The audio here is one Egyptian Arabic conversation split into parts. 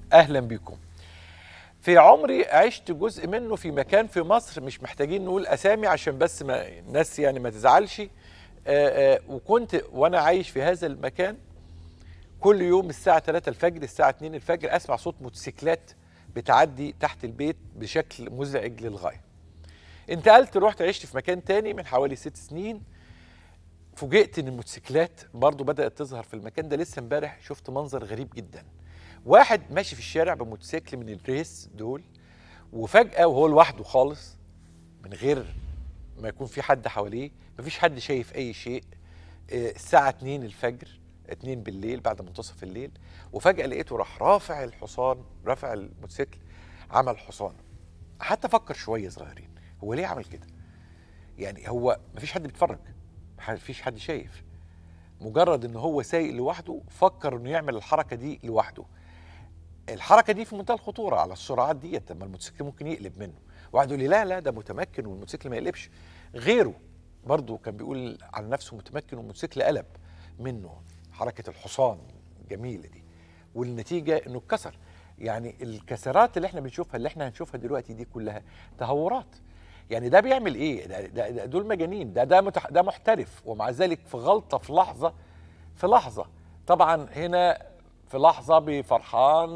اهلا بكم في عمري عشت جزء منه في مكان في مصر مش محتاجين نقول اسامي عشان بس ما الناس يعني ما تزعلش آآ آآ وكنت وانا عايش في هذا المكان كل يوم الساعه 3 الفجر الساعه 2 الفجر اسمع صوت موتوسيكلات بتعدي تحت البيت بشكل مزعج للغايه انتقلت رحت عشت في مكان تاني من حوالي ست سنين فوجئت ان الموتوسيكلات برضو بدات تظهر في المكان ده لسه امبارح شفت منظر غريب جدا واحد ماشي في الشارع بموتوسيكل من الريس دول وفجاه وهو لوحده خالص من غير ما يكون في حد حواليه مفيش حد شايف اي شيء آه، الساعه 2 الفجر 2 بالليل بعد منتصف الليل وفجاه لقيته راح رافع الحصان رافع الموتوسيكل عمل حصان حتى افكر شويه صغيرين هو ليه عمل كده يعني هو مفيش حد بيتفرج مفيش حد شايف مجرد ان هو سايق لوحده فكر انه يعمل الحركه دي لوحده الحركه دي في منتهى الخطوره على السرعات ديت لما الموتوسيكل ممكن يقلب منه واحد يقول لي لا لا ده متمكن والموتوسيكل ما يقلبش غيره برضه كان بيقول على نفسه متمكن والموتوسيكل قلب منه حركه الحصان الجميله دي والنتيجه انه اتكسر يعني الكسرات اللي احنا بنشوفها اللي احنا هنشوفها دلوقتي دي كلها تهورات يعني ده بيعمل ايه ده, ده, ده دول مجانين ده ده متح ده محترف ومع ذلك في غلطه في لحظه في لحظه طبعا هنا في لحظه بفرحان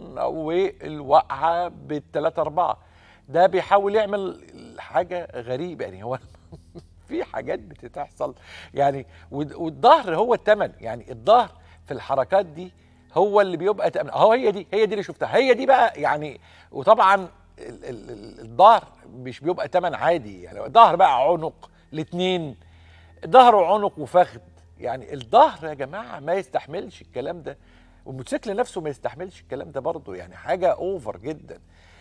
والوقعه بالثلاثه اربعه ده بيحاول يعمل حاجه غريبه يعني هو في حاجات بتتحصل يعني والد- والظهر هو الثمن يعني الظهر في الحركات دي هو اللي بيبقى تأمن اهو هي دي هي دي اللي شفتها هي دي بقى يعني وطبعا ال- ال- ال- الظهر مش بيبقى تمن عادي يعني ظهر بقى عنق الاثنين ظهر وعنق وفخذ يعني الظهر يا جماعه ما يستحملش الكلام ده والموتوسيكل نفسه ما يستحملش الكلام ده برضه يعني حاجه اوفر جدا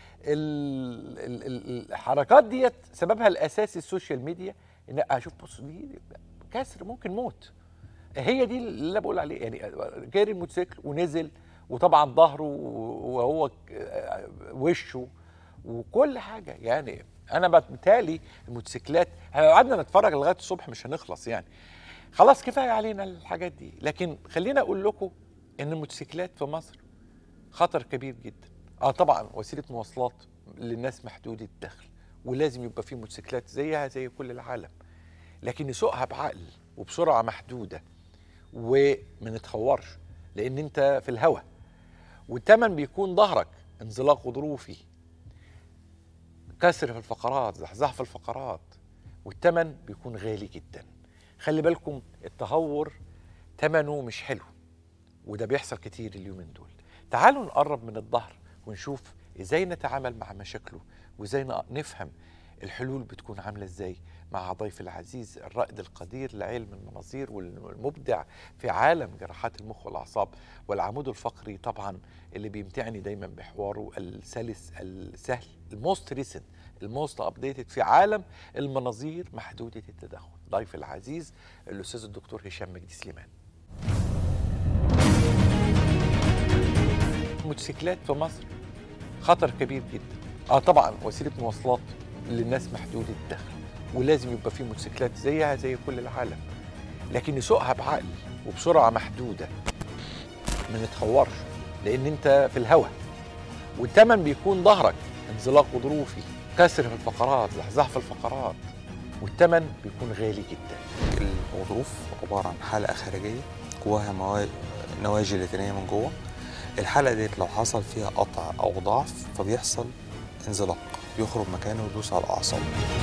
ال- ال- ال- الحركات ديت سببها الاساسي السوشيال ميديا ان اشوف بص دي كسر ممكن موت هي دي اللي انا بقول عليه يعني جاري الموتوسيكل ونزل وطبعا ظهره وهو ك- وشه وكل حاجه يعني انا بالتالي الموتوسيكلات احنا لو قعدنا نتفرج لغايه الصبح مش هنخلص يعني خلاص كفايه علينا الحاجات دي لكن خلينا اقول لكم ان الموتوسيكلات في مصر خطر كبير جدا اه طبعا وسيله مواصلات للناس محدوده الدخل ولازم يبقى في موتوسيكلات زيها زي كل العالم لكن نسوقها بعقل وبسرعه محدوده وما نتخورش لان انت في الهوا والتمن بيكون ظهرك انزلاق غضروفي كسر في الفقرات زحزح في الفقرات والتمن بيكون غالي جدا خلي بالكم التهور تمنه مش حلو وده بيحصل كتير اليومين دول تعالوا نقرب من الظهر ونشوف ازاي نتعامل مع مشاكله وازاي ن- نفهم الحلول بتكون عامله ازاي مع ضيف العزيز الرائد القدير لعلم المناظير والمبدع في عالم جراحات المخ والاعصاب والعمود الفقري طبعا اللي بيمتعني دايما بحواره السلس السهل الموست ريسنت الموست ابديتد في عالم المناظير محدوده التدخل ضيف العزيز الاستاذ الدكتور هشام مجدي سليمان الموتوسيكلات في مصر خطر كبير جدا اه طبعا وسيله مواصلات للناس محدوده الدخل ولازم يبقى في موتوسيكلات زيها زي كل العالم لكن نسوقها بعقل وبسرعه محدوده ما نتخورش لان انت في الهوا والتمن بيكون ظهرك انزلاق غضروفي كسر في الفقرات زحزح في الفقرات والتمن بيكون غالي جدا الغضروف عبارة عن حلقة خارجية جواها موا... نواجي لاتينية من جوه الحلقة ديت لو حصل فيها قطع أو ضعف فبيحصل انزلاق بيخرج مكانه ويدوس على الأعصاب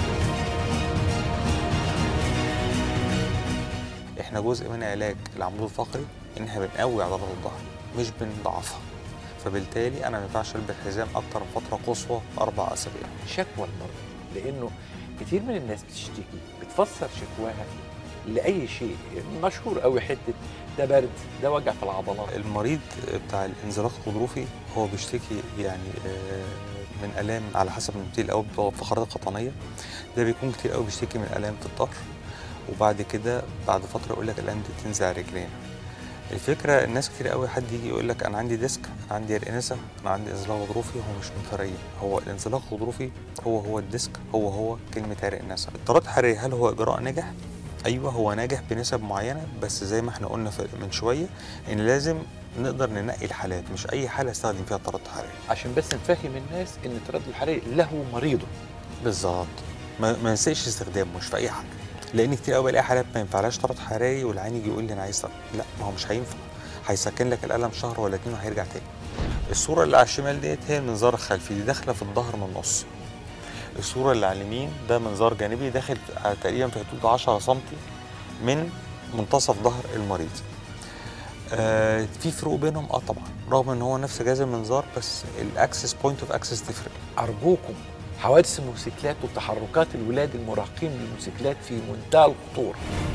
احنا جزء من علاج العمود الفقري ان احنا بنقوي عضلات الظهر مش بنضعفها فبالتالي انا ما ينفعش البس حزام اكتر من فتره قصوى اربع اسابيع شكوى المرضى لانه كتير من الناس بتشتكي بتفسر شكواها لاي شيء مشهور قوي حته ده برد ده وجع في العضلات المريض بتاع الانزلاق الغضروفي هو بيشتكي يعني آه، من الام على حسب النبتيل الاول بتوع الفقرات القطنيه ده بيكون كتير قوي بيشتكي من الام في الظهر وبعد كده بعد فتره يقول لك الام دي تنزع رجلين الفكره الناس كتير قوي حد يجي يقول لك انا عندي ديسك انا عندي رئنسه انا عندي انزلاق غضروفي هو مش متفرقين هو الانزلاق الغضروفي هو هو الديسك هو هو كلمه رئنسه الطرد الحراري هل هو اجراء نجح ايوه هو ناجح بنسب معينه بس زي ما احنا قلنا في- من شويه ان لازم نقدر ننقي الحالات مش اي حاله استخدم فيها تردد حراري عشان بس نفهم الناس ان التردد الحراري له مريضه بالظبط ما ما ننساش استخدامه مش في اي حاجه لان كتير قوي بلاقي حالات ما ينفعلهاش تردد حراري والعين يجي يقول لي انا عايز تردد. لا ما هو مش هينفع هيسكن لك الالم شهر ولا اتنين وهيرجع تاني الصوره اللي على الشمال ديت هي المنظار الخلفي دي داخله في الظهر من النص الصوره اللي على اليمين ده منظار جانبي داخل على تقريبا في حدود 10 سم من منتصف ظهر المريض آه في فروق بينهم اه طبعا رغم ان هو نفس جهاز المنظار بس الاكسس بوينت اوف اكسس تفرق ارجوكم حوادث الموتوسيكلات وتحركات الولاد المراهقين للموتوسيكلات في منتهى الخطوره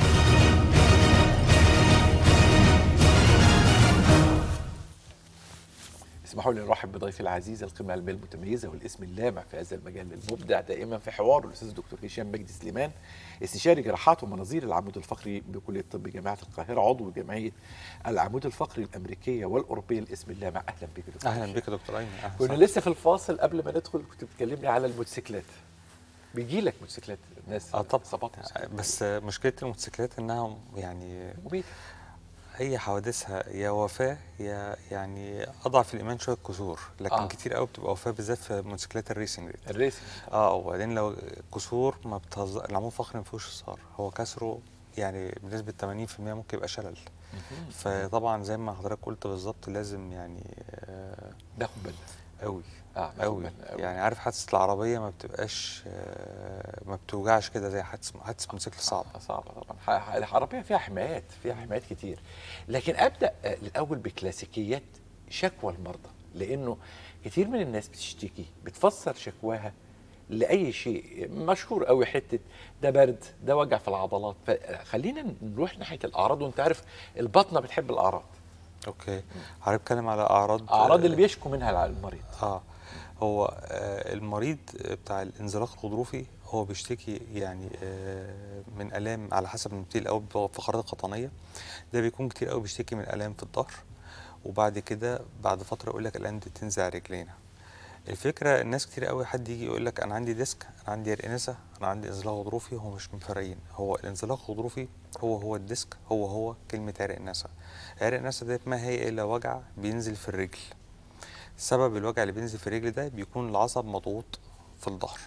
اسمحوا لي نرحب بضيفي العزيز القيمه العلميه المتميزه والاسم اللامع في هذا المجال المبدع دائما في حوار الاستاذ دكتور هشام مجدي سليمان استشاري جراحات ومناظير العمود الفقري بكليه الطب جامعه القاهره عضو جمعيه العمود الفقري الامريكيه والاوروبيه الاسم اللامع اهلا بك دكتور اهلا هشام. بك يا دكتور ايمن اهلا كنا وسهلا. لسه في الفاصل قبل ما ندخل كنت بتكلمني على الموتوسيكلات بيجي لك موتوسيكلات الناس اه طبعا اصابات موتوسيكلات. بس مشكله الموتوسيكلات انها يعني مميتة هي حوادثها يا وفاه يا يعني اضعف الايمان شويه كسور لكن آه. آه. كتير قوي بتبقى وفاه بالذات في موتوسيكلات الريسنج دي الريسنج اه وبعدين لو كسور ما بتهزر العمود الفقري ما فيهوش اثار هو كسره يعني بنسبه 80% ممكن يبقى شلل فطبعا زي ما حضرتك قلت بالظبط لازم يعني آه ناخد بالنا قوي اه ناخد قوي بالنا قوي يعني عارف حادثه العربيه ما بتبقاش آه ما بتوجعش كده زي حادثه حادثه موتوسيكل صعب آه، صعبة طبعا ح- العربية فيها حمايات فيها حمايات كتير لكن أبدأ آه، الأول بكلاسيكيات شكوى المرضى لأنه كتير من الناس بتشتكي بتفسر شكواها لأي شيء مشهور قوي حتة ده برد ده وجع في العضلات فخلينا نروح ناحية الأعراض وأنت عارف البطنة بتحب الأعراض اوكي حضرتك بتكلم على اعراض أعراض آه، اللي بيشكو منها المريض اه هو آه المريض بتاع الانزلاق الغضروفي هو بيشتكي يعني آه من الام على حسب النبتين الاول بتبقى الفقرات القطنيه ده بيكون كتير قوي بيشتكي من الام في الظهر وبعد كده بعد فتره يقول لك الام دي تنزل على رجلينا الفكره الناس كتير قوي حد يجي يقول لك انا عندي ديسك انا عندي رئنسه انا عندي انزلاق غضروفي هو مش مفرقين هو الانزلاق الغضروفي هو هو الديسك هو هو كلمه عرق النسا عرق النسا ديت ما هي الا وجع بينزل في الرجل سبب الوجع اللي بينزل في الرجل ده بيكون العصب مضغوط في الظهر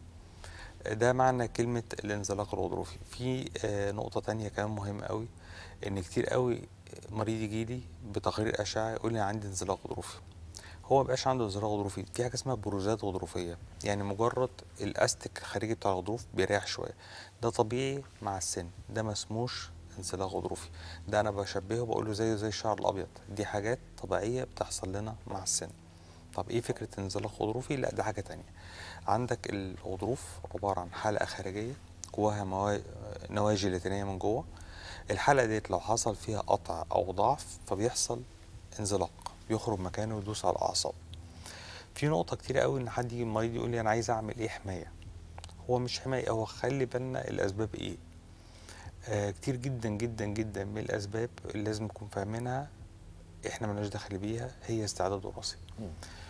ده معنى كلمة الانزلاق الغضروفي في آه، نقطة تانية كمان مهمة قوي ان كتير قوي مريض يجي لي بتقرير اشعة يقول لي عندي انزلاق غضروفي هو ما بيبقاش عنده انزلاق غضروفي في حاجة اسمها بروزات غضروفية يعني مجرد الاستك الخارجي بتاع الغضروف بيريح شوية ده طبيعي مع السن ده ما اسموش انزلاق غضروفي ده انا بشبهه بقول له زيه زي الشعر الابيض دي حاجات طبيعية بتحصل لنا مع السن طب ايه فكره انزلاق غضروفي لا ده حاجه تانية عندك الغضروف عباره عن حلقه خارجيه جواها موا... نواة جيلاتينيه من جوه الحلقه ديت لو حصل فيها قطع او ضعف فبيحصل انزلاق بيخرج مكانه ويدوس على الاعصاب في نقطه كتير قوي ان حد يجي المريض يقول لي انا عايز اعمل ايه حمايه هو مش حمايه هو خلي بالنا الاسباب ايه آه كتير جدا جدا جدا من الاسباب اللي لازم نكون فاهمينها احنا مالناش دخل بيها هي استعداد وراثي مم.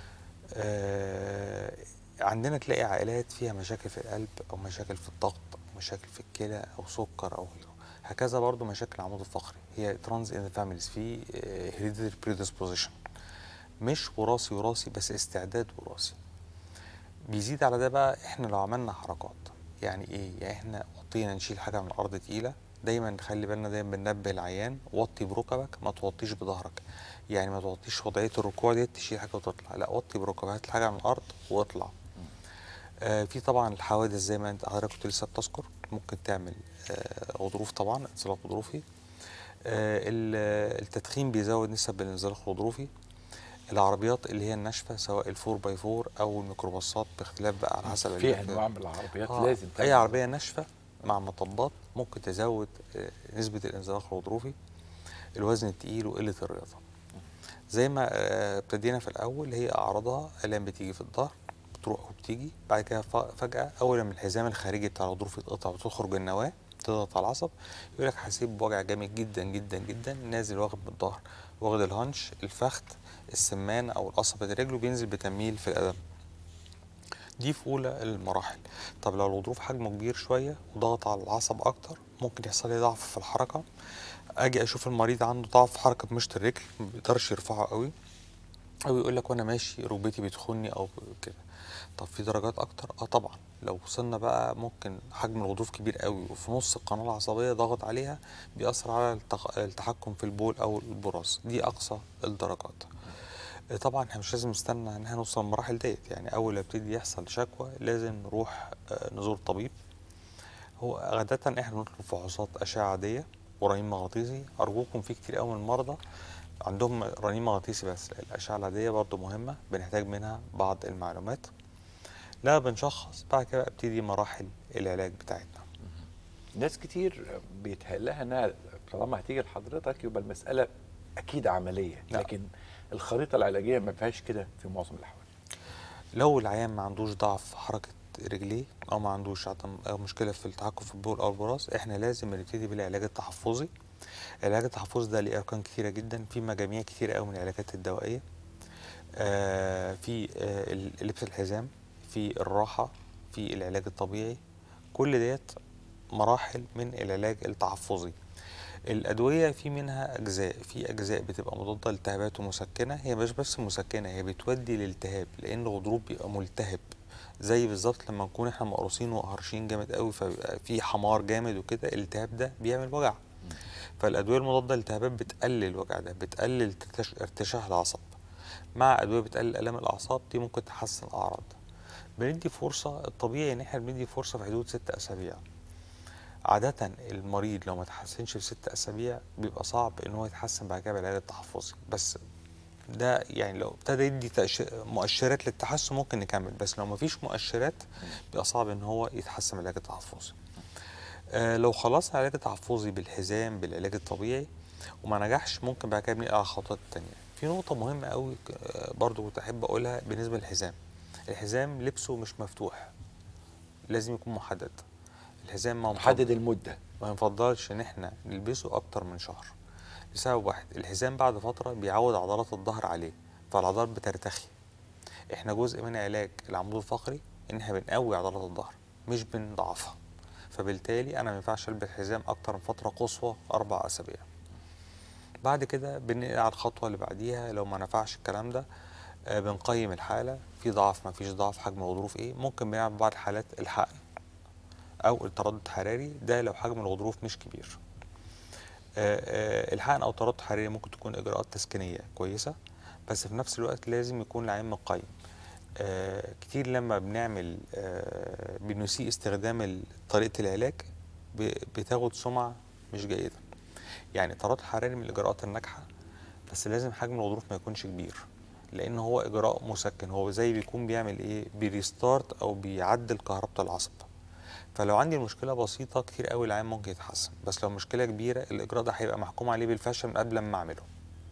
آه، عندنا تلاقي عائلات فيها مشاكل في القلب او مشاكل في الضغط او مشاكل في الكلى او سكر او غيره هكذا برضو مشاكل العمود الفقري هي ترانز ان فاميليز في هيريديتري بريدisposition مش وراثي وراثي بس استعداد وراثي بيزيد على ده بقى احنا لو عملنا حركات يعني ايه يعني احنا وطينا نشيل حاجه من الارض تقيله دايما نخلي بالنا دايما بننبه العيان وطي بركبك ما توطيش بظهرك يعني ما توطيش وضعيه الركوع ديت تشيل حاجه وتطلع لا وطي بركبك هات الحاجه من الارض واطلع آه في طبعا الحوادث زي ما انت حضرتك كنت لسه بتذكر ممكن تعمل آه غضروف طبعا انزلاق غضروفي آه ال- التدخين بيزود نسب الانزلاق الغضروفي العربيات اللي هي الناشفه سواء الفور باي فور او الميكروباصات باختلاف بقى على حسب في ال- أنواع من العربيات آه، لازم اي تعمل. عربيه ناشفه مع مطبات ممكن تزود آه، نسبه الانزلاق الغضروفي الوزن التقيل وقله الرياضه زي ما آه، ابتدينا في الاول هي اعراضها الام بتيجي في الظهر بتروح وبتيجي بعد كده ف- فجاه اول ما الحزام الخارجي بتاع الغضروف يتقطع وتخرج النواه تضغط على العصب يقول لك حسيت بوجع جامد جدا جدا جدا نازل واخد من الظهر واخد الهنش الفخذ السمان او القصبة الرجل وبينزل بتميل في القدم دي في اولى المراحل طب لو الغضروف حجمه كبير شويه وضغط على العصب اكتر ممكن يحصل لي ضعف في الحركه اجي اشوف المريض عنده ضعف في حركه مشط الرجل ما بيقدرش يرفعه قوي او يقول لك وانا ماشي ركبتي بتخني او كده طب في درجات اكتر اه طبعا لو وصلنا بقى ممكن حجم الغضروف كبير قوي وفي نص القناه العصبيه ضغط عليها بيأثر على التق- التحكم في البول او البراز دي اقصى الدرجات آه، طبعا احنا مش لازم نستنى ان احنا نوصل للمراحل ديت يعني اول ما يبتدي يحصل شكوى لازم نروح آه، نزور طبيب هو عادة احنا بنطلب فحوصات أشعة عادية ورنين مغناطيسي أرجوكم في كتير قوي من المرضى عندهم رنين مغناطيسي بس الأشعة العادية برضو مهمة بنحتاج منها بعض المعلومات لا بنشخص بعد كده ابتدي مراحل العلاج بتاعتنا ناس كتير بيتهيأ لها انها طالما هتيجي لحضرتك يبقى المساله اكيد عمليه لا. لكن الخريطه العلاجيه ما فيهاش كده في معظم الاحوال لو العيان ما عندوش ضعف في حركة رجليه أو ما عندوش عدم أو مشكلة في التحكم في البول أو البراز إحنا لازم نبتدي بالعلاج التحفظي العلاج التحفظي ده ليه أركان كتيرة جدا في مجاميع كتيرة أوي من العلاجات الدوائية آه في آه ال- لبس الحزام في الراحة في العلاج الطبيعي كل ديت مراحل من العلاج التحفظي الأدوية في منها أجزاء في أجزاء بتبقى مضادة للالتهابات ومسكنة هي مش بس مسكنة هي بتودي للالتهاب لأن الغضروف بيبقى ملتهب زي بالظبط لما نكون احنا مقروصين وقهرشين جامد قوي فبيبقى في حمار جامد وكده الالتهاب ده بيعمل وجع فالأدوية المضادة للالتهابات بتقلل الوجع ده بتقلل ارتش- ارتشاح العصب مع أدوية بتقلل آلام الأعصاب دي ممكن تحسن الأعراض بندي فرصة الطبيعي إن احنا بندي فرصة في حدود ست أسابيع عادة المريض لو ما تحسنش في ست أسابيع بيبقى صعب إن هو يتحسن بعد كده بالعلاج التحفظي بس ده يعني لو ابتدى يدي تأش- مؤشرات للتحسن ممكن نكمل بس لو ما فيش مؤشرات بيبقى صعب إن هو يتحسن بالعلاج التحفظي آه لو خلصنا العلاج التحفظي بالحزام بالعلاج الطبيعي وما نجحش ممكن بعد كده بننقل على الخطوات التانية في نقطة مهمة قوي آه، برضو كنت أحب أقولها بالنسبة للحزام الحزام لبسه مش مفتوح لازم يكون محدد الحزام ما محدد المده ما ينفضلش ان احنا نلبسه اكتر من شهر لسبب واحد الحزام بعد فتره بيعود عضلات الظهر عليه فالعضلات بترتخي احنا جزء من علاج العمود الفقري ان احنا بنقوي عضلات الظهر مش بنضعفها فبالتالي انا ما ينفعش البس حزام اكتر من فتره قصوى اربع اسابيع بعد كده بننقل على الخطوه اللي بعديها لو ما نفعش الكلام ده آه، بنقيم الحاله في ضعف ما فيش ضعف حجم الغضروف ايه ممكن بنعمل بعض الحالات الحقن او التردد الحراري ده لو حجم الغضروف مش كبير آه، آه، الحقن او التردد الحراري ممكن تكون اجراءات تسكينيه كويسه بس في نفس الوقت لازم يكون العين مقيم آه، كتير لما بنعمل آه، بنسيء استخدام ال- طريقه العلاج ب- بتاخد سمعه مش جيده يعني التردد الحراري من الاجراءات الناجحه بس لازم حجم الغضروف ما يكونش كبير لان هو اجراء مسكن هو زي بيكون بيعمل ايه بيريستارت او بيعدل كهربة العصب فلو عندي المشكله بسيطه كتير قوي العين ممكن يتحسن بس لو مشكله كبيره الاجراء ده هيبقى محكوم عليه بالفشل من قبل ما اعمله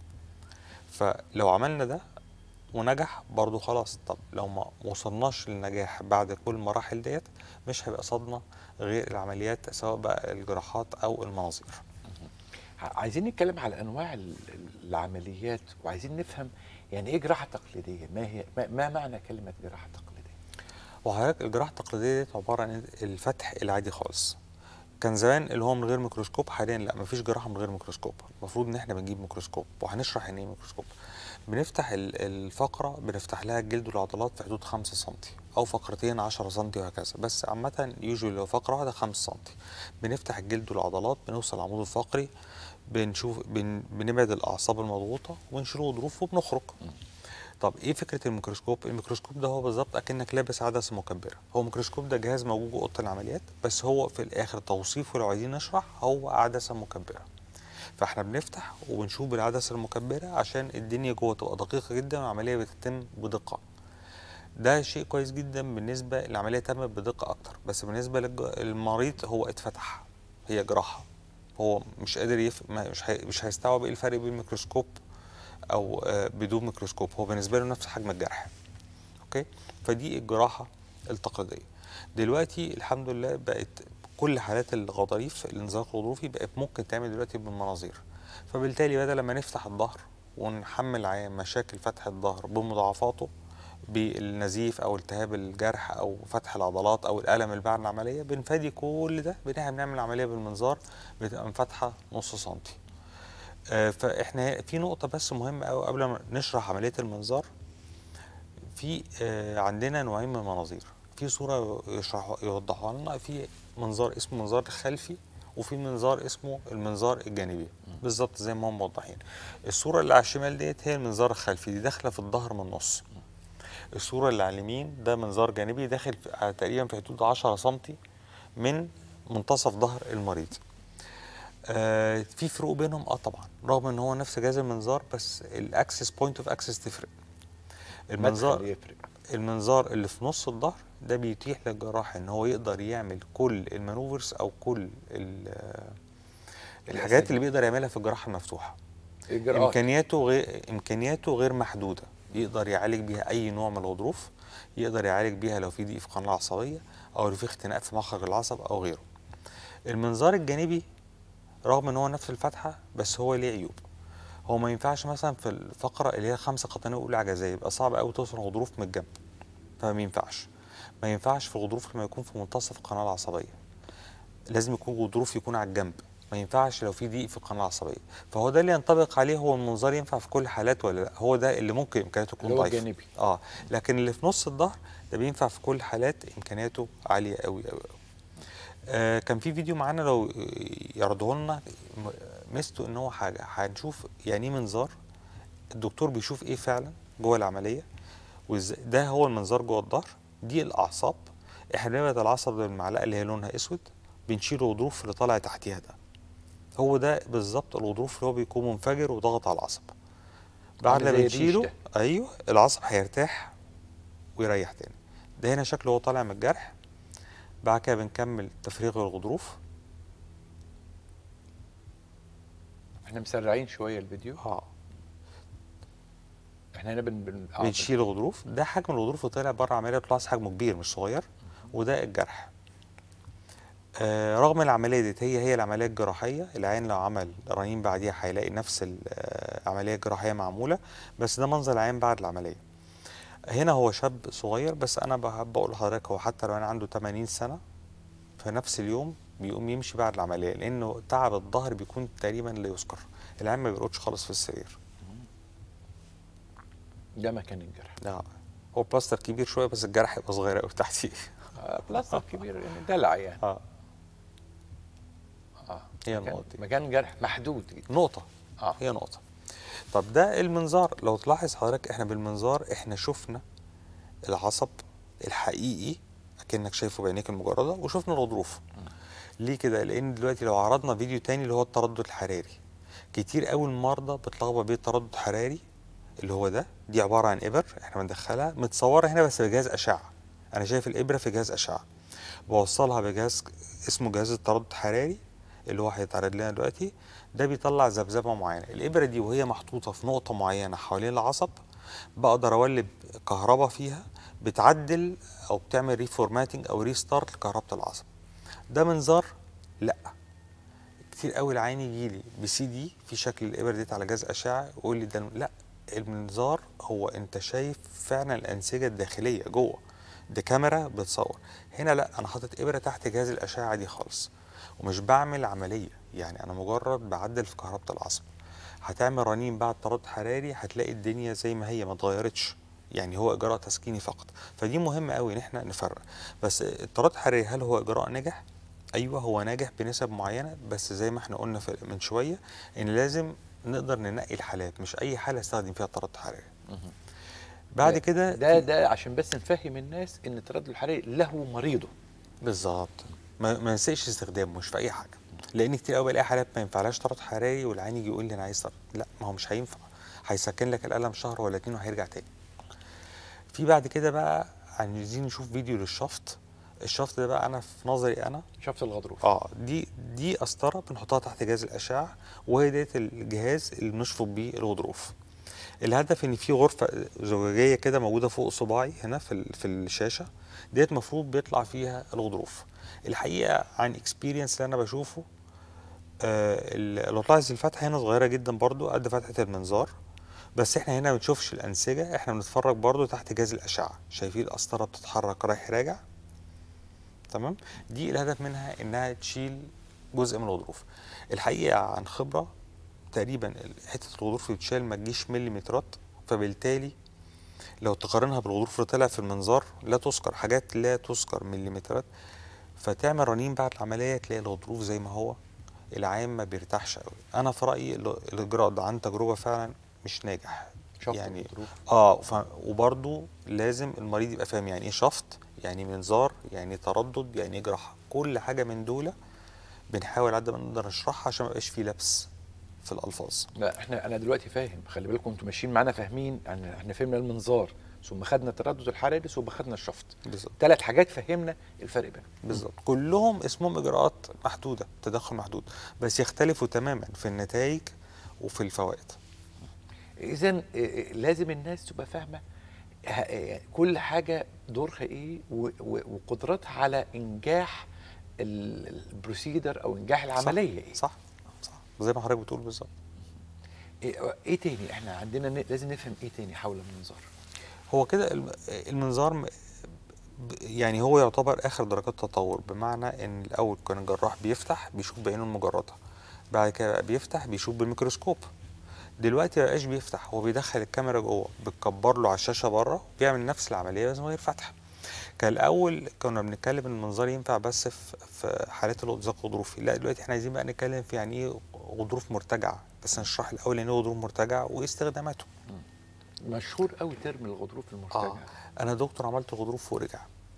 فلو عملنا ده ونجح برضو خلاص طب لو ما وصلناش للنجاح بعد كل المراحل ديت مش هيبقى قصادنا غير العمليات سواء بقى الجراحات او المناظير عايزين نتكلم على انواع ال- ال- العمليات وعايزين نفهم يعني ايه جراحه تقليديه ما هي ما, ما معنى كلمه جراحه تقليديه وحضرتك الجراحة التقليدية دي عبارة عن الفتح العادي خالص كان زمان اللي هو من غير ميكروسكوب حاليا لا مفيش جراحة من غير ميكروسكوب المفروض ان احنا بنجيب ميكروسكوب وهنشرح يعني ايه ميكروسكوب بنفتح ال- الفقرة بنفتح لها الجلد والعضلات في حدود 5 سم او فقرتين 10 سم وهكذا بس عامة يوجوالي لو فقرة واحدة 5 سم بنفتح الجلد والعضلات بنوصل العمود الفقري بنشوف بن بنبعد الاعصاب المضغوطة ونشيل الغضروف وبنخرج طب ايه فكره الميكروسكوب الميكروسكوب ده هو بالظبط اكنك لابس عدسه مكبره هو الميكروسكوب ده جهاز موجود جوه اوضه العمليات بس هو في الاخر توصيفه لو عايزين نشرح هو عدسه مكبره فاحنا بنفتح وبنشوف بالعدسه المكبره عشان الدنيا جوه تبقى دقيقه جدا والعمليه بتتم بدقه ده شيء كويس جدا بالنسبه العمليه تمت بدقه اكتر بس بالنسبه للج- للمريض هو اتفتح هي جراحه هو مش قادر يف... ما- مش هي... مش هيستوعب ايه الفرق بين الميكروسكوب او آه، بدون ميكروسكوب هو بالنسبه له نفس حجم الجرح اوكي فدي الجراحه التقليديه دلوقتي الحمد لله بقت كل حالات الغضاريف الانزلاق الغضروفي بقت ممكن تعمل دلوقتي بالمناظير فبالتالي بدل ما نفتح الظهر ونحمل عيان مشاكل فتح الظهر بمضاعفاته بالنزيف او التهاب الجرح او فتح العضلات او الالم اللي بعد العمليه بنفادي كل ده بان احنا بنعمل عمليه بالمنظار بتبقى من فتحه نص سنتي آه، فاحنا في نقطه بس مهمه قوي قبل ما نشرح عمليه المنظار في آه، عندنا نوعين من المناظير في صوره يشرحوا يوضحوها لنا في منظار اسمه منظار خلفي وفي منظار اسمه المنظار الجانبي بالظبط زي ما هم موضحين الصوره اللي على الشمال ديت هي المنظار الخلفي دي داخله في الظهر من النص الصوره اللي على اليمين ده منظار جانبي داخل في على تقريبا في حدود 10 سم من منتصف ظهر المريض آه في فروق بينهم اه طبعا رغم ان هو نفس جهاز المنظار بس الاكسس بوينت اوف اكسس تفرق المنظار المنظار يفرق المنظار اللي في نص الظهر ده بيتيح للجراح ان هو يقدر يعمل كل المانوفرز او كل ال- آه، الحاجات اللي بيقدر يعملها في الجراحه المفتوحه اجراءات امكانياته غير امكانياته غير محدوده يقدر يعالج بيها اي نوع من الغضروف يقدر يعالج بيها لو في ضيق في القناه العصبيه او لو في اختناق في مخرج العصب او غيره المنظار الجانبي رغم ان هو نفس الفتحه بس هو ليه عيوب هو ما ينفعش مثلا في الفقره اللي هي خمسه قطنيه اولى عجزيه يبقى صعب قوي توصل غضروف من الجنب فما ينفعش ما ينفعش في الغضروف لما يكون في منتصف القناه العصبيه لازم يكون غضروف يكون على الجنب ما ينفعش لو في ضيق في القناه العصبيه فهو ده اللي ينطبق عليه هو المنظار ينفع في كل الحالات ولا لا هو ده اللي ممكن امكانياته تكون اللي هو ضعيفه الجانبي. اه لكن اللي في نص الظهر ده بينفع في كل الحالات امكانياته عاليه قوي قوي قوي آه كان في فيديو معانا لو يعرضوه لنا م- ميزته ان هو حاجه هنشوف يعني ايه منظار الدكتور بيشوف ايه فعلا جوه العمليه وإزاي ده هو المنظار جوه الظهر دي الاعصاب احنا بنبعد العصب بالمعلقه اللي هي لونها اسود بنشيل الغضروف اللي طالع تحتيها ده هو ده بالظبط الغضروف اللي هو بيكون منفجر وضغط على العصب بعد عامل ما زي الريش بنشيله ده. ايوه العصب هيرتاح ويريح تاني ده هنا شكله هو طالع من الجرح بعد كده بنكمل تفريغ الغضروف احنا مسرعين شويه الفيديو اه احنا هنا بن بن آه، بنشيل الغضروف ده حجم الغضروف اللي طالع بره عمليه تلاحظ حجمه كبير مش صغير وده الجرح آه رغم العمليه دي هي هي العمليه الجراحيه العين لو عمل رنين بعديها هيلاقي نفس العمليه الجراحيه معموله بس ده منظر العين بعد العمليه هنا هو شاب صغير بس انا بحب اقول لحضرتك هو حتى لو انا عنده 80 سنه في نفس اليوم بيقوم يمشي بعد العمليه لانه تعب الظهر بيكون تقريبا لا يذكر العين ما بيرقدش خالص في السرير ده مكان الجرح لا هو بلاستر كبير شويه بس الجرح يبقى صغير قوي تحتيه آه، بلاستر كبير يعني دلع يعني اه اه هي مكان- النقطة دي. مكان جرح محدود جدا نقطه اه هي نقطه طب ده المنظار لو تلاحظ حضرتك احنا بالمنظار احنا شفنا العصب الحقيقي اكنك شايفه بعينيك المجرده وشفنا الغضروف ليه كده لان دلوقتي لو عرضنا فيديو تاني اللي هو التردد الحراري كتير قوي المرضى بتلخبط بين التردد الحراري اللي هو ده دي عباره عن ابر احنا بندخلها متصوره هنا بس بجهاز اشعه انا شايف الابره في جهاز اشعه بوصلها بجهاز اسمه جهاز التردد الحراري اللي هو هيتعرض لنا دلوقتي ده بيطلع ذبذبه معينه الابره دي وهي محطوطه في نقطه معينه حوالين العصب بقدر اولد كهرباء فيها بتعدل او بتعمل ريفورماتنج او ريستارت لكهرباء العصب ده منظار لا كتير قوي العين يجي لي بسي دي في شكل الابر ديت على جهاز اشعه ويقول لي ده لا المنظار هو انت شايف فعلا الانسجه الداخليه جوه دي كاميرا بتصور هنا لا انا حاطط ابره تحت جهاز الاشعه دي خالص ومش بعمل عمليه يعني انا مجرد بعدل في كهرباء العصب هتعمل رنين بعد تردد حراري هتلاقي الدنيا زي ما هي ما اتغيرتش يعني هو اجراء تسكيني فقط فدي مهمه قوي ان احنا نفرق بس التردد الحراري هل هو اجراء ناجح ايوه هو ناجح بنسب معينه بس زي ما احنا قلنا في- من شويه ان لازم نقدر ننقي الحالات مش اي حاله استخدم فيها التردد الحراري بعد ده- كده ده ده عشان بس نفهم الناس ان التردد الحراري له مريضه بالظبط ما ما ننساش استخدامه مش في اي حاجه لان كتير قوي بلاقي حالات ما ينفعلهاش تردد حراري والعين يجي يقول لي انا عايز تردد لا ما هو مش هينفع هيسكن لك الالم شهر ولا اتنين وهيرجع تاني في بعد كده بقى عايزين نشوف فيديو للشفط الشفط ده بقى انا في نظري انا شفت الغضروف اه دي دي قسطره بنحطها تحت جهاز الاشعه وهي ديت الجهاز اللي بنشفط بيه الغضروف الهدف ان في غرفه زجاجيه كده موجوده فوق صباعي هنا في ال- في الشاشه ديت المفروض بيطلع فيها الغضروف الحقيقه عن اكسبيرينس اللي انا بشوفه آه ال- لو تلاحظ الفتحه هنا صغيره جدا برضو قد فتحه المنظار بس احنا هنا ما بنشوفش الانسجه احنا بنتفرج برضو تحت جهاز الاشعه شايفين القسطره بتتحرك رايح راجع تمام دي الهدف منها انها تشيل جزء من الغضروف الحقيقه عن خبره تقريبا حته الغضروف بتشال ما تجيش مليمترات فبالتالي لو تقارنها بالغضروف اللي طلع في المنظار لا تذكر حاجات لا تذكر مليمترات فتعمل رنين بعد العمليه تلاقي الغضروف زي ما هو العام ما بيرتاحش قوي انا في رايي ال- الاجراء ده عن تجربه فعلا مش ناجح شفط يعني الغضروف. اه ف... وبرضه لازم المريض يبقى فاهم يعني ايه شفط يعني منظار يعني تردد يعني ايه جراحه كل حاجه من دول بنحاول قد ما نقدر نشرحها عشان ما يبقاش فيه لبس في الالفاظ لا احنا انا دلوقتي فاهم خلي بالكم انتوا ماشيين معانا فاهمين يعني احنا فهمنا المنظار ثم خدنا التردد الحراري ثم خدنا الشفط بالظبط ثلاث حاجات فهمنا الفرق بينهم بالظبط كلهم اسمهم اجراءات محدوده تدخل محدود بس يختلفوا تماما في النتائج وفي الفوائد اذا لازم الناس تبقى فاهمه ه- آه، كل حاجه دورها ايه و- و- وقدرتها على انجاح ال- البروسيدر او انجاح العمليه ايه صح صح زي ما حضرتك بتقول بالظبط ايه إيه تاني احنا عندنا ن- لازم نفهم ايه تاني حول المنظار هو كده الم- المنظار م- ب- يعني هو يعتبر اخر درجات التطور بمعنى ان الاول كان الجراح بيفتح بيشوف بعينه المجرده بعد كده بقى بيفتح بيشوف بالميكروسكوب دلوقتي ما بقاش بيفتح هو بيدخل الكاميرا جوه بتكبر له على الشاشه بره بيعمل نفس العمليه بس من غير فتح كان الاول كنا بنتكلم ان المنظار ينفع بس في في حالات الالتزاق الغضروفي لا دلوقتي احنا عايزين بقى نتكلم في يعني ايه غضروف مرتجع بس نشرح الاول يعني ايه غضروف مرتجع وايه استخداماته مشهور قوي ترم الغضروف المرتجع اه انا دكتور عملت غضروف ورجع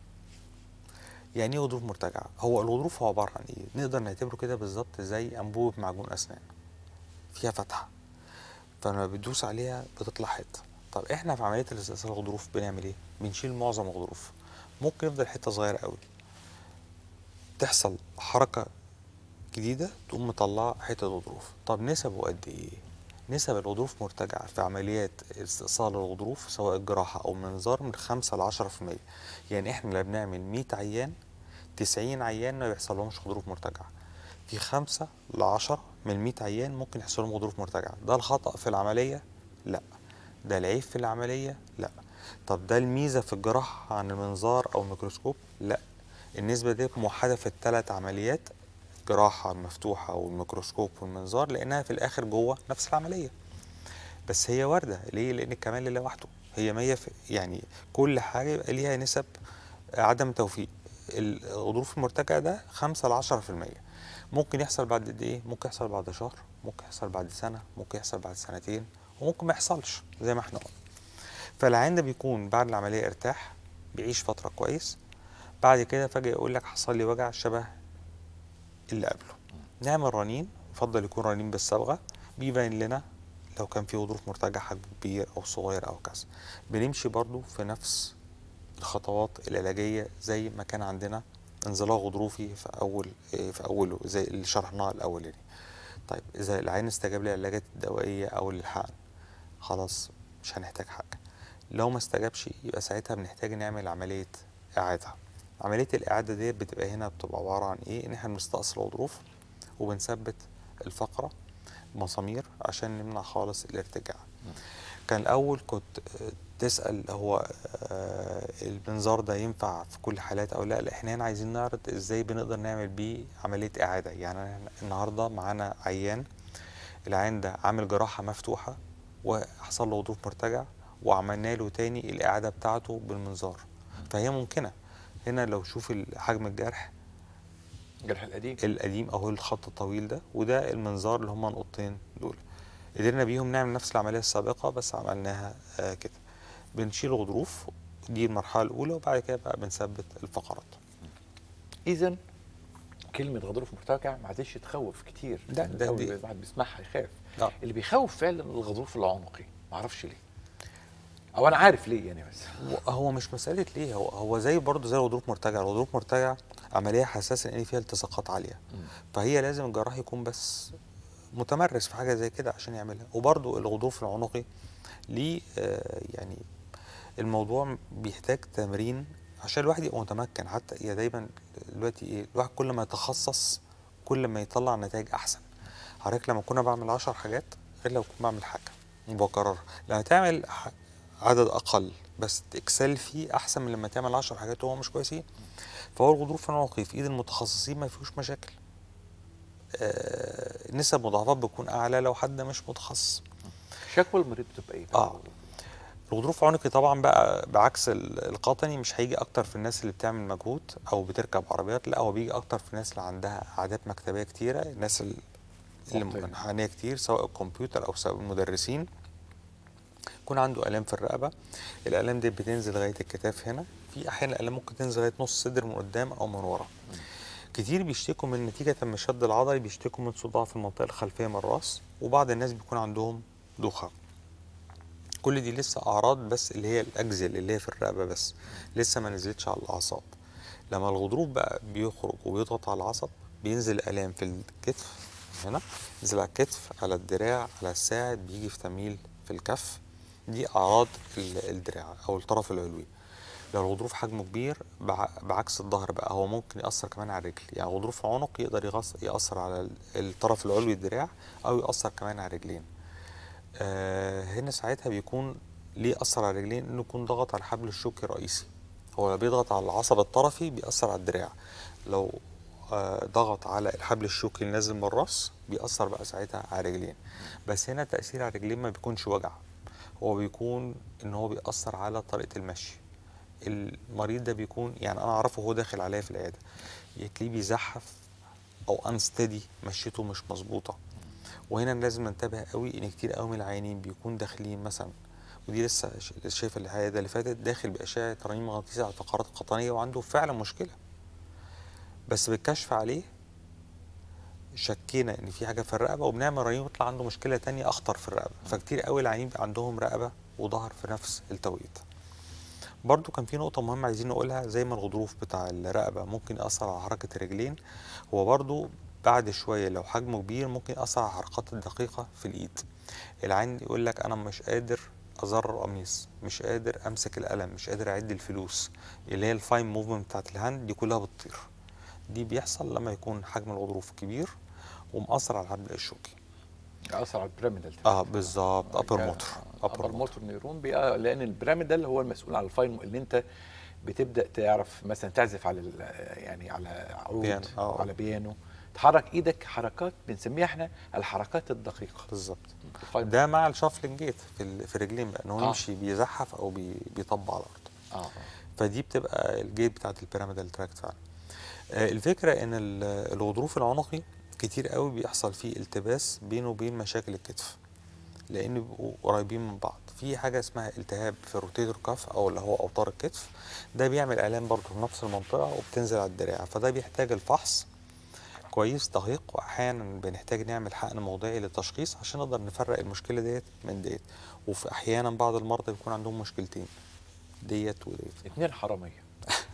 يعني ايه غضروف مرتجع هو الغضروف هو عباره عن ايه نقدر نعتبره كده بالظبط زي انبوبه معجون اسنان فيها فتحه فلما بتدوس عليها بتطلع حته طب احنا في عمليه الاستئصال الغضروف بنعمل ايه بنشيل معظم الغضروف ممكن يفضل حته صغيره قوي تحصل حركه جديده تقوم مطلعه حته غضروف طب نسبه قد ايه نسب الغضروف مرتجعة في عمليات استئصال الغضروف سواء الجراحة أو منظار من 5 ل 10% يعني إحنا لما بنعمل 100 عيان 90 عيان ما بيحصلهمش غضروف مرتجعة في 5 ل 10 من 100 عيان ممكن يحصل لهم غضروف مرتجعة ده الخطأ في العملية؟ لا ده العيب في العملية؟ لا طب ده الميزة في الجراحة عن المنظار أو الميكروسكوب؟ لا النسبة دي موحدة في الثلاث عمليات جراحة مفتوحة والميكروسكوب والمنظار لأنها في الآخر جوه نفس العملية بس هي واردة ليه؟ لأن الكمال لله وحده هي مية في يعني كل حاجة يبقى ليها نسب عدم توفيق الغضروف المرتجع ده 5 ل 10% ممكن يحصل بعد قد ايه؟ ممكن يحصل بعد شهر، ممكن يحصل بعد سنة، ممكن يحصل بعد سنتين، وممكن ما يحصلش زي ما احنا قلنا. فالعيان ده بيكون بعد العملية ارتاح بيعيش فترة كويس بعد كده فجأة يقول لك حصل لي وجع شبه اللي قبله. نعمل رنين يفضل يكون رنين بالصبغة بيبين لنا لو كان في غضروف مرتجع حجمه كبير أو صغير أو كذا. بنمشي برضو في نفس الخطوات العلاجية زي ما كان عندنا انزلاق غضروفي في أول في أوله زي اللي شرحناه الأول يعني. طيب إذا العين استجاب للعلاجات الدوائية أو للحقن خلاص مش هنحتاج حاجة. لو ما استجابش يبقى ساعتها بنحتاج نعمل عملية إعادة. عملية الإعادة ديت بتبقى هنا بتبقى عبارة عن إيه؟ إن إحنا بنستأصل الغضروف وبنثبت الفقرة مسامير عشان نمنع خالص الارتجاع. كان الأول كنت آه، تسأل هو آه، المنظار ده ينفع في كل الحالات أو لا لا إحنا هنا عايزين نعرض إزاي بنقدر نعمل بيه عملية إعادة يعني أنا النهاردة معانا عيان العيان ده عامل جراحة مفتوحة وحصل له غضروف مرتجع وعملنا له تاني الإعادة بتاعته بالمنظار فهي ممكنة هنا لو شوف حجم الجرح الجرح القديم القديم اهو الخط الطويل ده وده المنظار اللي هما النقطتين دول قدرنا بيهم نعمل نفس العمليه السابقه بس عملناها آه كده بنشيل غضروف دي المرحله الاولى وبعد كده بقى بنثبت الفقرات اذا كلمه غضروف مرتجع ما عادش تخوف كتير لا، من ده الأول دي- الواحد بيسمعها يخاف آه. اللي بيخوف فعلا الغضروف العنقي ما اعرفش ليه او انا عارف ليه يعني بس هو- هو مش مساله ليه هو هو زي برضه زي الغضروف مرتجع الغضروف مرتجع عمليه حساسه لان فيها التصاقات عاليه فهي لازم الجراح يكون بس متمرس في حاجه زي كده عشان يعملها وبرضه الغضروف العنقي ليه آه يعني الموضوع بيحتاج تمرين عشان الواحد يبقى متمكن حتى هي دايما دلوقتي ايه الواحد كل ما يتخصص كل ما يطلع نتائج احسن حضرتك لما كنا بعمل 10 حاجات غير لو كنت بعمل حاجه وبكررها لما تعمل ح- عدد اقل بس تكسل فيه احسن من لما تعمل 10 حاجات وهو مش كويسين فهو الغضروف العنقي في ايد المتخصصين ما فيهوش مشاكل آه نسب مضاعفات بتكون اعلى لو حد مش متخصص شكوى المريض بتبقى ايه؟ آه. الغضروف العنقي طبعا بقى بعكس ال- القطني مش هيجي اكتر في الناس اللي بتعمل مجهود او بتركب عربيات لا هو بيجي اكتر في الناس اللي عندها عادات مكتبيه كتيره الناس ال- اللي منطقي. منحنيه كتير سواء الكمبيوتر او سواء المدرسين يكون عنده الام في الرقبه الالام دي بتنزل لغايه الكتاف هنا في احيانا الالام ممكن تنزل لغايه نص الصدر من قدام او من ورا كتير بيشتكوا من نتيجه من الشد العضلي بيشتكوا من صداع في المنطقه الخلفيه من الراس وبعض الناس بيكون عندهم دوخه كل دي لسه اعراض بس اللي هي الاجزل اللي هي في الرقبه بس لسه ما نزلتش على الاعصاب لما الغضروف بقى بيخرج وبيضغط على العصب بينزل الام في الكتف هنا ينزل على الكتف على الدراع على الساعد بيجي في تميل في الكف دي اعراض ال- الدراع او الطرف العلوي لو الغضروف حجمه كبير بع- بعكس الظهر بقى هو ممكن ياثر كمان على الرجل يعني غضروف عنق يقدر يغص- ياثر على ال- الطرف العلوي الدراع او ياثر كمان على الرجلين آه هنا ساعتها بيكون ليه اثر على الرجلين انه يكون ضغط على الحبل الشوكي الرئيسي هو لو بيضغط على العصب الطرفي بيأثر على الدراع لو آه ضغط على الحبل الشوكي اللي نازل من الراس بيأثر بقى ساعتها على الرجلين بس هنا التأثير على الرجلين ما بيكونش وجع هو بيكون ان هو بيأثر على طريقة المشي المريض ده بيكون يعني انا اعرفه وهو داخل عليا في العياده تلاقيه بيزحف او انستدي مشيته مش مظبوطه وهنا لازم ننتبه قوي ان كتير قوي من العيانين بيكون داخلين مثلا ودي لسه ش- لسه شايفه العياده اللي فاتت داخل باشعه ترميم مغناطيسي على الفقرات القطنيه وعنده فعلا مشكله بس بالكشف عليه شكينا ان في حاجه في الرقبه وبنعمل رنين ويطلع عنده مشكله تانية اخطر في الرقبه فكتير قوي العيانين بيبقى عندهم رقبه وظهر في نفس التوقيت برضو كان في نقطة مهمة عايزين نقولها زي ما الغضروف بتاع الرقبة ممكن يأثر على حركة الرجلين هو برضو بعد شوية لو حجمه كبير ممكن يأثر على الحركات الدقيقة في الإيد العين يقول لك أنا مش قادر أزرر قميص مش قادر أمسك القلم مش قادر أعد الفلوس اللي هي الفاين موفمنت بتاعت الهاند دي كلها بتطير دي بيحصل لما يكون حجم الغضروف كبير ومأثر على الحبل الشوكي اثر على البيراميدال اه بالظبط ابر موتور ابر موتور نيرون بيبقى لان البيراميدال هو المسؤول عن الفاين اللي انت بتبدا تعرف مثلا تعزف على ال- يعني على عود بيانو، آه. على بيانو تحرك ايدك حركات بنسميها احنا الحركات الدقيقه بالظبط الفاين ده مع الشافلنج جيت في ال- في الرجلين بقى ان هو آه. يمشي بيزحف او بي بيطبق على الارض اه فدي بتبقى الجيت بتاعت البيراميدال تراكت فعلا آه، الفكره ان ال- الغضروف العنقي كتير قوي بيحصل فيه التباس بينه وبين مشاكل الكتف لان بيبقوا قريبين من بعض في حاجه اسمها التهاب في الروتيتور كاف او اللي هو اوتار الكتف ده بيعمل الام برضه في نفس المنطقه وبتنزل على الدراع فده بيحتاج الفحص كويس دقيق واحيانا بنحتاج نعمل حقن موضعي للتشخيص عشان نقدر نفرق المشكله ديت من ديت وفي احيانا بعض المرضى بيكون عندهم مشكلتين ديت وديت اثنين حراميه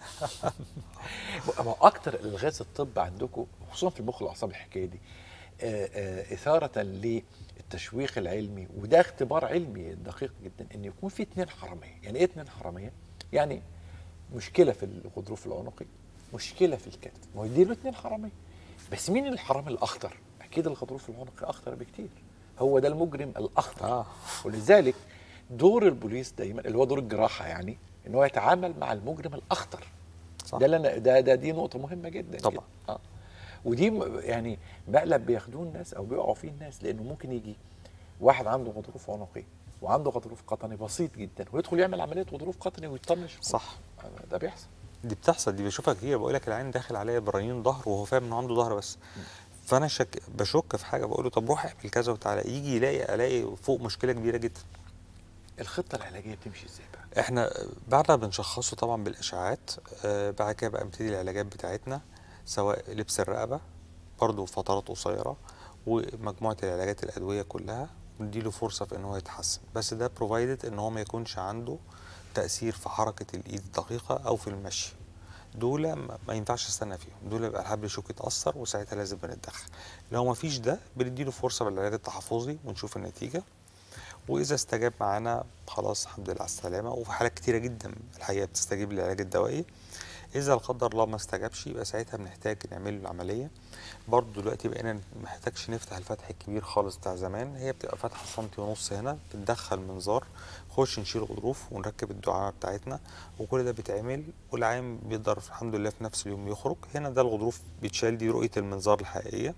ما هو اكتر الغاز الطب عندكم خصوصا في المخ والاعصاب الحكايه دي آه، آه، اثاره للتشويق العلمي وده اختبار علمي دقيق جدا ان يكون في اثنين حراميه يعني ايه اثنين حراميه يعني مشكله في الغضروف العنقي مشكله في الكتف ما هو دي له اثنين حراميه بس مين الحرامي الاخطر اكيد الغضروف العنقي اخطر بكتير هو ده المجرم الاخطر آه. ولذلك دور البوليس دايما اللي هو دور الجراحه يعني ان هو يتعامل مع المجرم الاخطر صح. ده اللي أنا ده ده دي نقطه مهمه جدا طبعا. جدا. اه ودي م- يعني مقلب بياخدوه الناس او بيقعوا فيه الناس لانه ممكن يجي واحد عنده غضروف عنقي وعنده غضروف قطني بسيط جدا ويدخل يعمل عمليه غضروف قطني ويطنش صح. آه، ده بيحصل دي بتحصل دي بشوفها كتير بقول لك العين داخل عليا برنين ظهر وهو فاهم انه عنده ظهر بس فانا شك بشك في حاجه بقول له طب روح اعمل كذا وتعالى يجي يلاقي الاقي فوق مشكله كبيره جدا الخطه العلاجيه بتمشي ازاي بقى؟ احنا بعد ما بنشخصه طبعا بالاشعاعات آه بعد كده بقى نبتدي العلاجات بتاعتنا سواء لبس الرقبه برضه فترات قصيره ومجموعه العلاجات الادويه كلها نديله فرصه في ان هو يتحسن بس ده بروفايدد ان هو ما يكونش عنده تاثير في حركه الايد الدقيقه او في المشي دول ما ما ينفعش استنى فيهم دول يبقى الحبل الشوكي يتاثر وساعتها لازم بنتدخل لو ما فيش ده بنديله فرصه بالعلاج التحفظي ونشوف النتيجه واذا استجاب معانا خلاص الحمد لله على السلامه وفي حالات كتيره جدا الحقيقه بتستجيب للعلاج الدوائي اذا لا قدر الله ما استجابش يبقى ساعتها بنحتاج نعمل له العمليه برضه دلوقتي بقينا ما محتاجش نفتح الفتح الكبير خالص بتاع زمان هي بتبقى فتحه سنتي ونص هنا بندخل منظار خش نشيل غضروف ونركب الدعامه بتاعتنا وكل ده بيتعمل والعيان بيقدر الحمد لله في نفس اليوم يخرج هنا ده الغضروف بيتشال دي رؤيه المنظار الحقيقيه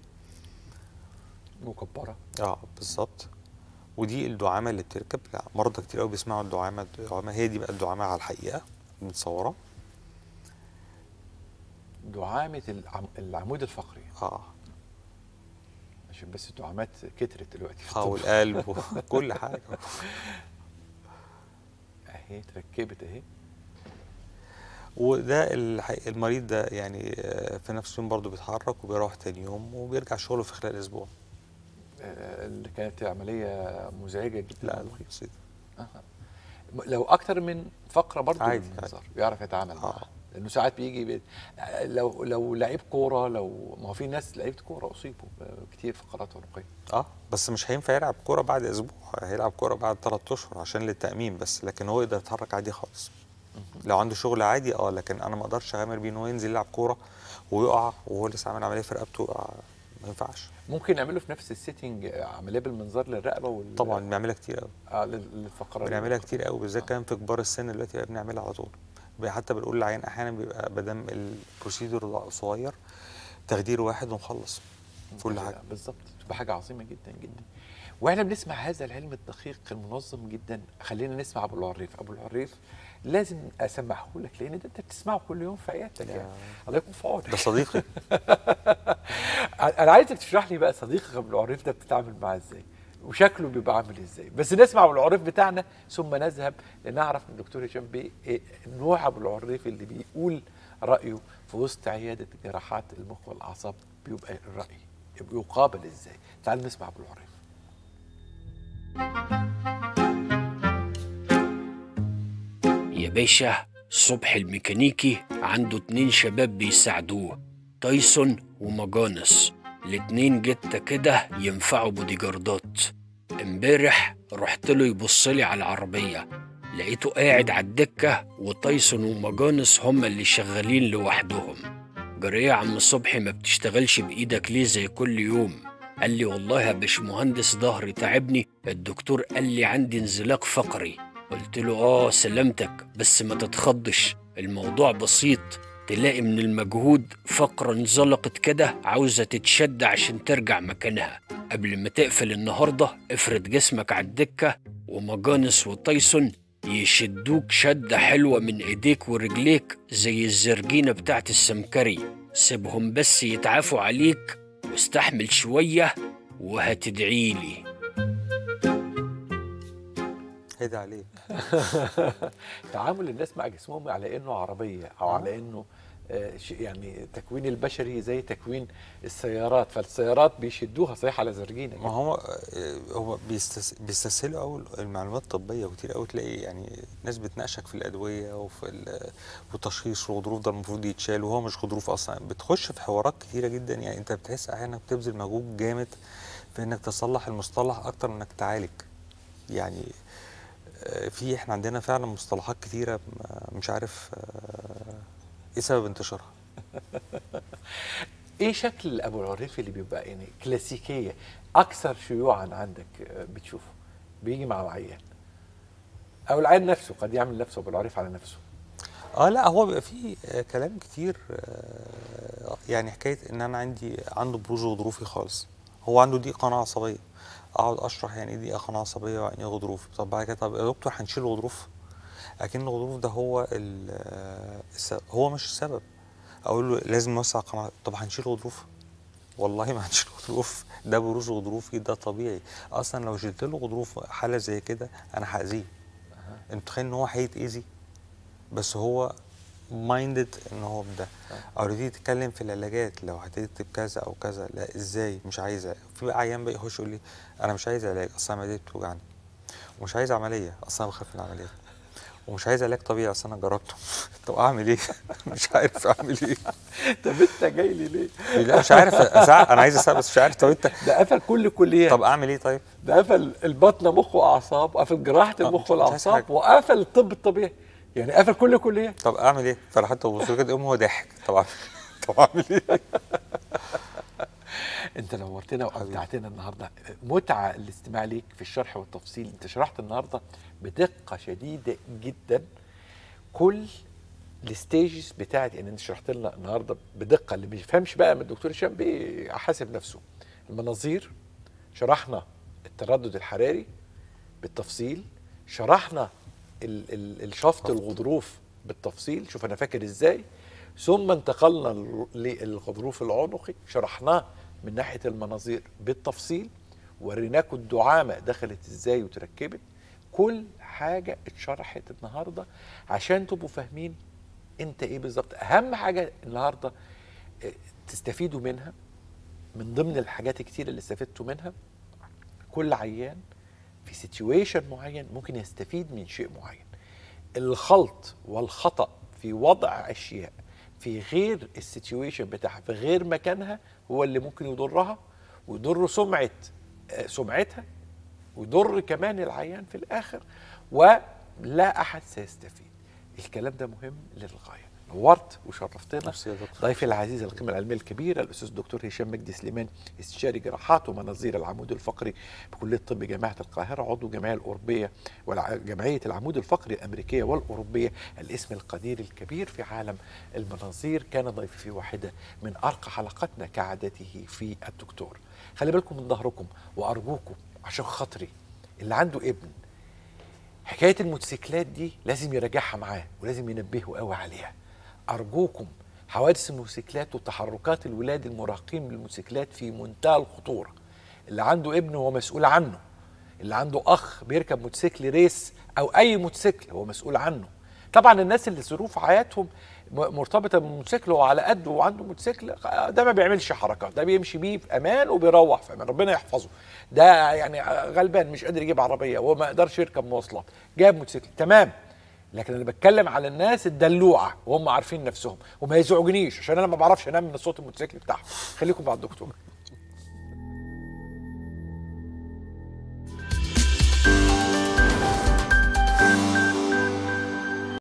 مكبره اه بالظبط ودي الدعامه اللي بتركب لا مرضى كتير قوي بيسمعوا الدعامه الدعامه هي دي بقى الدعامه على الحقيقه متصوره دعامه العم... العمود الفقري اه عشان بس الدعامات كترت دلوقتي في اه الطب. والقلب وكل حاجه اهي اتركبت اهي وده الحقيقة المريض ده يعني آه، في نفس اليوم برضه بيتحرك وبيروح تاني يوم وبيرجع شغله في خلال اسبوع آه، اللي كانت عمليه مزعجه جدا لا والله. بسيط أها. م- لو اكتر من فقره برضه عادي، بالمنظار يعرف يتعامل آه. معاها لانه ساعات بيجي بي... لو لو لعيب كوره لو ما هو في ناس لعيبه كوره اصيبوا آه، كتير فقرات عنقيه اه بس مش هينفع يلعب كوره بعد اسبوع هيلعب كوره بعد ثلاث اشهر عشان للتامين بس لكن هو يقدر يتحرك عادي خالص لو عنده شغل عادي اه لكن انا ما اقدرش اغامر بيه ان هو ينزل يلعب كوره ويقع وهو لسه عامل عمليه في رقبته يقع ما ينفعش ممكن نعمله في نفس السيتنج آه، عمليه بالمنظار للرقبه وال طبعا بنعملها كتير قوي اه لل- للفقرات بنعملها كتير قوي بالذات كمان في كبار السن دلوقتي بقى بنعملها على طول بقى حتى بنقول للعيان احيانا بيبقى بدم البروسيدور صغير تخدير واحد ونخلص كل حاجه بالظبط تبقى حاجه عظيمه جدا جدا واحنا بنسمع هذا العلم الدقيق المنظم جدا خلينا نسمع ابو العريف ابو العريف لازم اسمعه لك لان ده انت بتسمعه كل يوم في عيادتك يا. يعني الله يكون في عونك ده صديقي انا عايزك تشرح لي بقى صديقك ابو العريف ده بتتعامل معاه ازاي وشكله بيبقى عامل ازاي بس نسمع ابو العريف بتاعنا ثم نذهب لنعرف من الدكتور هشام بيه إيه نوع ابو العريف اللي بيقول رايه في وسط عياده جراحات المخ والاعصاب بيبقى الراي يقابل ازاي تعال نسمع ابو العريف يا باشا صبح الميكانيكي عنده اتنين شباب بيساعدوه تايسون وماجانس الاتنين جتة كده ينفعوا بوديجاردات امبارح رحت له يبص لي على العربية لقيته قاعد على الدكة وتايسون وماجانس هما اللي شغالين لوحدهم جريه يا عم صبحي ما بتشتغلش بإيدك ليه زي كل يوم قال لي والله يا باشمهندس ظهري تعبني الدكتور قال لي عندي انزلاق فقري قلت له اه سلامتك بس ما تتخضش الموضوع بسيط تلاقي من المجهود فقرة انزلقت كده عاوزة تتشد عشان ترجع مكانها قبل ما تقفل النهاردة افرد جسمك على الدكة ومجانس وتايسون يشدوك شدة حلوة من ايديك ورجليك زي الزرجينة بتاعت السمكري سيبهم بس يتعافوا عليك واستحمل شوية وهتدعيلي هدى عليه تعامل الناس مع جسمهم على انه عربيه او على انه آه، شيء يعني تكوين البشري زي تكوين السيارات فالسيارات بيشدوها صحيح على زرجينه ما هو آه، هو بيستس... بيستسهلوا قوي المعلومات الطبيه وكتير قوي تلاقي يعني ناس بتناقشك في الادويه وفي ال... والتشخيص والغضروف ده المفروض يتشال وهو مش غضروف اصلا بتخش في حوارات كتيره جدا يعني انت بتحس احيانا بتبذل مجهود جامد في انك تصلح المصطلح اكتر من انك تعالج يعني آه، في احنا عندنا فعلا مصطلحات كتيره ما- مش عارف آه، ايه سبب انتشارها ايه شكل ابو العريف اللي بيبقى يعني كلاسيكيه اكثر شيوعا عندك آه، بتشوفه بيجي مع العيان او العيان نفسه قد يعمل نفسه ابو العريف على نفسه اه لا هو بيبقى فيه آه، كلام كتير آه، يعني حكايه ان انا عندي عنده بروز غضروفي خالص هو عنده ضيق قناه عصبيه اقعد اشرح يعني ايه ضيق قناه عصبيه ويعني ايه غضروف طب بعد كده طب يا دكتور هنشيل الغضروف اكن الغضروف ده هو ال- آه، السبب هو مش السبب اقول له لازم نوسع قناه طب هنشيل غضروف والله ما هنشيل غضروف ده بروز غضروفي ده طبيعي اصلا لو شلت له غضروف حاله زي كده انا هاذيه انت متخيل ان هو هيتاذي بس هو مايندد ان هو بده او تيجي تتكلم في العلاجات لو هتكتب كذا او كذا لا ازاي مش عايزه في بقى عيان بقى يخش يقول لي انا مش عايز علاج اصلا معدتي بتوجعني ومش عايز عمليه اصلا بخاف من العمليات ومش عايز علاج طبيعي اصل انا جربته طب اعمل ايه مش عارف اعمل ايه طب انت جاي لي ليه؟ لا مش عارف أسع... انا عايز اسال بس مش عارف طب انت ده قفل كل الكليات طب اعمل ايه طيب ده قفل البطنه مخ واعصاب وقفل جراحه آه، المخ مش- مش عايز والاعصاب حاجة. وقفل الطب الطبيعي يعني قفل كل كليات طب اعمل ايه؟ فانا حتى ببص كده يقوم هو ضاحك طبعا طب اعمل ايه؟ انت نورتنا وابدعتنا النهارده متعه الاستماع ليك في الشرح والتفصيل انت شرحت النهارده بدقه شديده جدا كل الستيجز بتاعت ان انت شرحت لنا النهارده بدقه اللي ما بيفهمش بقى من الدكتور هشام بيحاسب نفسه المناظير شرحنا التردد الحراري بالتفصيل شرحنا ال ال الشفط الغضروف بالتفصيل شوف انا فاكر ازاي ثم انتقلنا ل- للغضروف العنقي شرحناه من ناحيه المناظير بالتفصيل وريناكم الدعامه دخلت ازاي وتركبت كل حاجه اتشرحت النهارده عشان تبقوا فاهمين انت ايه بالظبط اهم حاجه النهارده اه، تستفيدوا منها من ضمن الحاجات الكتير اللي استفدتوا منها كل عيان في سيتويشن معين ممكن يستفيد من شيء معين الخلط والخطأ في وضع أشياء في غير السيتويشن بتاعها في غير مكانها هو اللي ممكن يضرها ويضر سمعة آه، سمعتها ويضر كمان العيان في الآخر ولا أحد سيستفيد الكلام ده مهم للغاية نورت وشرفتنا ميرسي يا دكتور. ضيفي العزيز القيمة العلمية الكبيرة الأستاذ الدكتور هشام مجدي سليمان استشاري جراحات ومناظير العمود الفقري بكلية طب جامعة القاهرة عضو الجمعية الأوروبية وجمعية العمود الفقري الأمريكية والأوروبية الاسم القدير الكبير في عالم المناظير كان ضيفي في واحدة من أرقى حلقاتنا كعادته في الدكتور خلي بالكم من ظهركم وأرجوكم عشان خاطري اللي عنده ابن حكايه الموتوسيكلات دي لازم يراجعها معاه ولازم ينبهه قوي عليها ارجوكم حوادث الموتوسيكلات وتحركات الولاد المراهقين بالموتوسيكلات في منتهى الخطوره اللي عنده ابن هو مسؤول عنه اللي عنده اخ بيركب موتوسيكل ريس او اي موتوسيكل هو مسؤول عنه طبعا الناس اللي ظروف حياتهم م- مرتبطه بالموتوسيكل وعلى قده وعنده موتوسيكل ده ما بيعملش حركات ده بيمشي بيه في امان وبيروح في امان ربنا يحفظه ده يعني غلبان مش قادر يجيب عربيه وهو ما يقدرش يركب مواصلات جاب موتوسيكل تمام لكن انا بتكلم على الناس الدلوعه وهم عارفين نفسهم وما يزعجنيش عشان انا ما بعرفش انام من صوت الموتوسيكل بتاعهم خليكم مع الدكتور